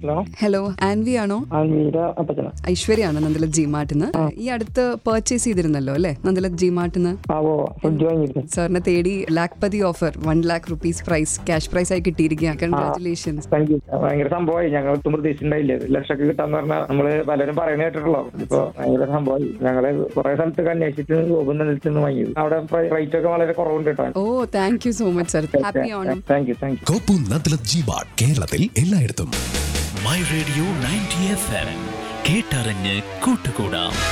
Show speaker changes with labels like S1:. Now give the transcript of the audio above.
S1: hello
S2: hello Aanvi ആണോ
S1: ആൻവീര അപ്പച്ചന
S2: ഐശ്വര്യാണ് Nandala G മാർട്ടിന്ന് ഈ അടുത്ത് പർച്ചേസ് ചെയ്തിരുന്നല്ലോ അല്ലേ നന്ദല ജി മാർട്ടിന്ന്
S1: ആ ഓ ഫ്രിഡ്ജ് വാങ്ങിയിരുന്നു
S2: സാറിനെ തേടി Lakhpati offer one lakh rupees prize cash prize ആയി കിട്ടിയിരിക്കുക കൺഗ്രാറ്റുലേഷൻസ്
S1: താങ്ക് യു ഭയങ്കര സംഭവമായി ഞങ്ങൾ ഒട്ടും പ്രതീക്ഷിച്ചിട്ടുണ്ടായില്ല ഒരു ലക്ഷമൊക്കെ കിട്ടാന്ന് പറഞ്ഞാൽ നമ്മള് പലരും പറയുന്നത് കേട്ടിട്ടുള്ളൂ ഇപ്പൊ ഭയങ്കര സംഭവമായി ഞങ്ങള് കുറെ സ്ഥലത്തൊക്കെ അന്വേഷിച്ചിട്ട് ഗോപുന്ന നിന്ന് വാങ്ങിയത് അവിടെ റേറ്റ് ഒക്കെ വളരെ കുറവുണ്ട് കേട്ടോ
S2: oh thank you so much sir happy Onam
S1: thank you thank you
S3: കോപ്പു നദ്ലത് ജി മാർട്ട് കേരളത്തിൽ എല്ലായിടത്തും
S4: My Radio ninety F M കേട്ടറിഞ്ഞ് കൂട്ടുകൂടാം